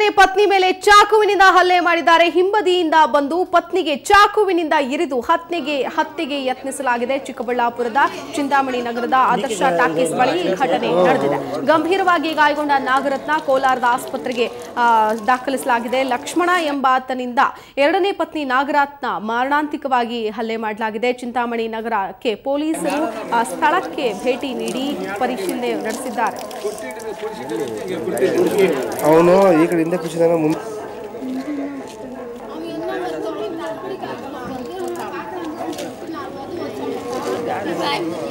ಪತ್ನಿ ಮೇಲೆ ಚಾಕುವಿನಿಂದ ಹಲ್ಲೆ ಮಾಡಿದ್ದಾರೆ ಹಿಂಬದಿಯಿಂದ ಬಂದು ಪತ್ನಿಗೆ ಚಾಕುವಿನಿಂದ ಇರಿದು ಹತ್ಯೆಗೆ ಹತ್ಯೆಗೆ ಯತ್ನಿಸಲಾಗಿದೆ ಚಿಕ್ಕಬಳ್ಳಾಪುರದ ಚಿಂತಾಮಣಿ ನಗರದ ಆದರ್ಶ ಟಾಕೀಸ್ ಬಳಿ ಈ ಘಟನೆ ನಡೆದಿದೆ ಗಂಭೀರವಾಗಿ ಗಾಯಗೊಂಡ ನಾಗರತ್ನ ಕೋಲಾರದ ಆಸ್ಪತ್ರೆಗೆ ಆ, ದಾಖಲಿಸಲಾಗಿದೆ ಲಕ್ಷ್ಮಣ ಎಂಬಾತನಿಂದ ಎರಡನೇ ಪತ್ನಿ ನಾಗರತ್ನ ಮಾರಣಾಂತಿಕವಾಗಿ ಹಲ್ಲೆ ಮಾಡಲಾಗಿದೆ ಚಿಂತಾಮಣಿ ನಗರಕ್ಕೆ ಪೊಲೀಸರು ಆ, ಸ್ಥಳಕ್ಕೆ ಭೇಟಿ ನೀಡಿ ಪರಿಶೀಲನೆ ನಡೆಸಿದ್ದಾರೆ ಅವನು ಈ ಕಡೆ ಹಿಂದೆ ಕೂಸಿದಾನ ಮುಂದೆ Bye.